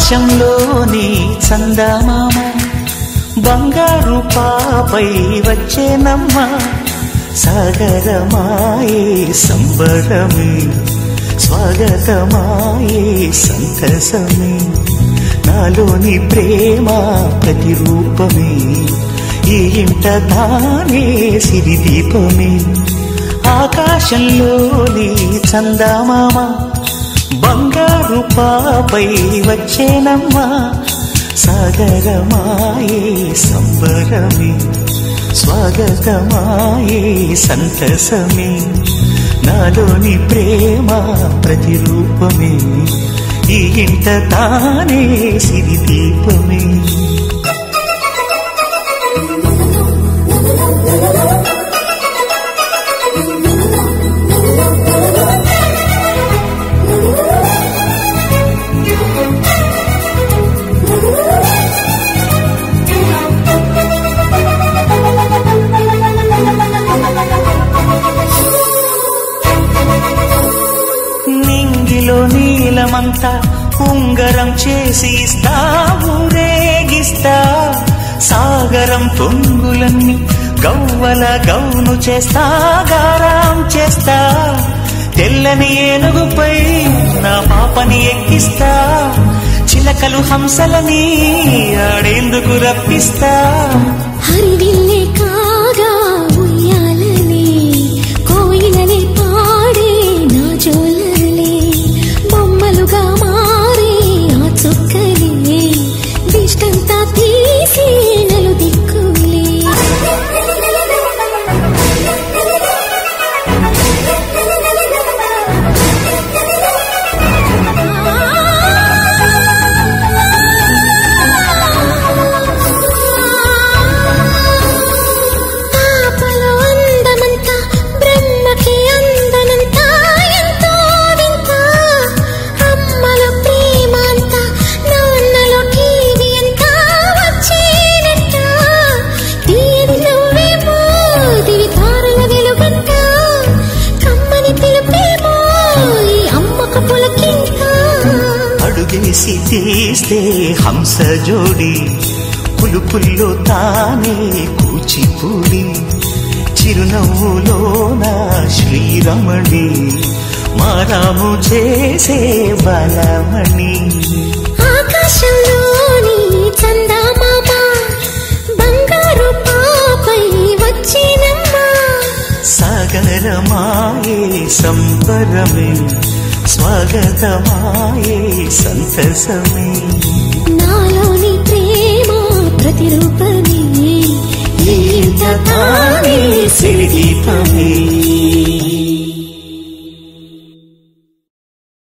ఆకాశంలోని చందమామ బంగారు పాపై వచ్చేనమ్మ సాగరమాయే సంబరమే స్వాగతమాయే సంతసమే నాలోని ప్రేమ ప్రతిరూపమే ఈ ఇంట తానే సిరిదీపమే ఆకాశంలోని చందమామ బంగారు పాపై వచ్చేనమ్మా సాగరమాయే సంబరమే స్వాగతమాయే సంతసమే నాలోని ప్రేమ ప్రతిరూపమే ఈ ఇంట తానే సిరిదీపమే నింగిలో నీలమంతా ఉంగరం చేసి ఇస్తా ఊరేగిస్తా సాగరం పొంగులన్నీ గవ్వల గౌను చేస్తా గారాం చేస్తా తెల్లని ఏనుగుపై నా పాపని ఎక్కిస్తా చిలకలు హంసలని ఆడేందుకు రప్పిస్తా హరివిల్లే కాగా ఉయ్యాలనే కోయిలనే పాడే నా జోలలే బొమ్మలుగా మారే ఆ చుక్కలే దిష్టంతా తీసి నలు దిక్కులే పాపలో అందమంతా బ్రహ్మకి అందనంతా ఎంతో వింత అమ్మలో ప్రేమ అంతా నాన్నలో టీవీ అంతా వచ్చేనంట తీరి నువ్వేమో దివి తారల వెలుగంట కమ్మని పిలుపేమో ఈ అమ్మకు పులకింత అడుగేసి తీస్తే హంస జోడి పులుపుల్లో తానే కూచిపూడి చిరునవ్వులోన శ్రీరమణి మారాము చేసే బలమణి ఆకాశంలోని చందమామ బంగారు పాపై వచ్చినమ్మా సాగరమాయే సంబరమే స్వాగతమాయే సంతసమే నాలోని ప్రేమ ప్రతిరూపమే ఈ ఇంత తానే సిరిదీపమే